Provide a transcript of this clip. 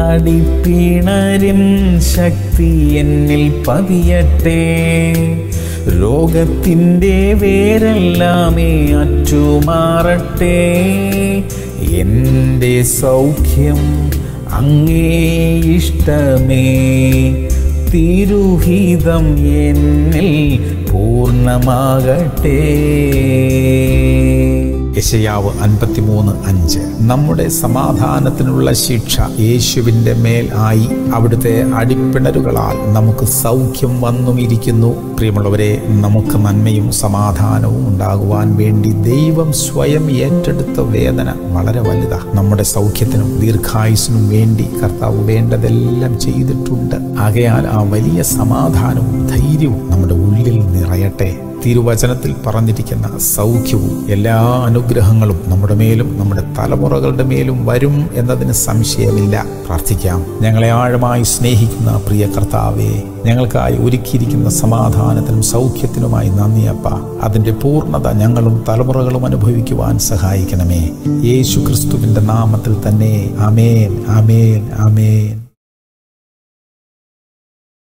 അടിപ്പിണരിൻ ശക്തി എന്നിൽ പതിയട്ടെ രോഗത്തിൻ്റെ വേരെല്ലാമേ അറ്റുമാറട്ടെ എൻ്റെ സൗഖ്യം അങ്ങേ ഇഷ്ടമേ തിരുഹിതം എന്നിൽ പൂർണ്ണമാകട്ടെ യശയാവ് അൻപത്തിമൂന്ന് അഞ്ച് നമ്മുടെ സമാധാനത്തിനുള്ള ശിക്ഷ യേശുവിൻ്റെ മേൽ ആയി അവിടുത്തെ അടിപ്പിണരുകളാൽ നമുക്ക് സൗഖ്യം വന്നുമിരിക്കുന്നു പ്രിയമുള്ളവരെ നമുക്ക് നന്മയും സമാധാനവും ഉണ്ടാകുവാൻ വേണ്ടി ദൈവം സ്വയം ഏറ്റെടുത്ത വേദന വളരെ വലുതാ നമ്മുടെ സൗഖ്യത്തിനും ദീർഘായുസിനും വേണ്ടി കർത്താവ് വേണ്ടതെല്ലാം ചെയ്തിട്ടുണ്ട് ആകയാൽ ആ വലിയ സമാധാനവും ധൈര്യവും നമ്മുടെ ഉള്ളിൽ നിറയട്ടെ തിരുവചനത്തിൽ പറഞ്ഞിരിക്കുന്ന സൗഖ്യവും എല്ലാ അനുഗ്രഹങ്ങളും നമ്മുടെ മേലും നമ്മുടെ തലമുറകളുടെ മേലും വരും എന്നതിന് സംശയമില്ല പ്രാർത്ഥിക്കാം ഞങ്ങളെ ആഴമായി സ്നേഹിക്കുന്ന പ്രിയ കർത്താവേ ഞങ്ങൾക്കായി ഒരുക്കിയിരിക്കുന്ന സമാധാനത്തിനും സൗഖ്യത്തിനുമായി നന്ദിയപ്പ അതിൻ്റെ പൂർണ്ണത ഞങ്ങളും തലമുറകളും അനുഭവിക്കുവാൻ സഹായിക്കണമേ യേശു ക്രിസ്തുവിൻ്റെ നാമത്തിൽ തന്നെ അമേൻ അമേൻ അമേൻ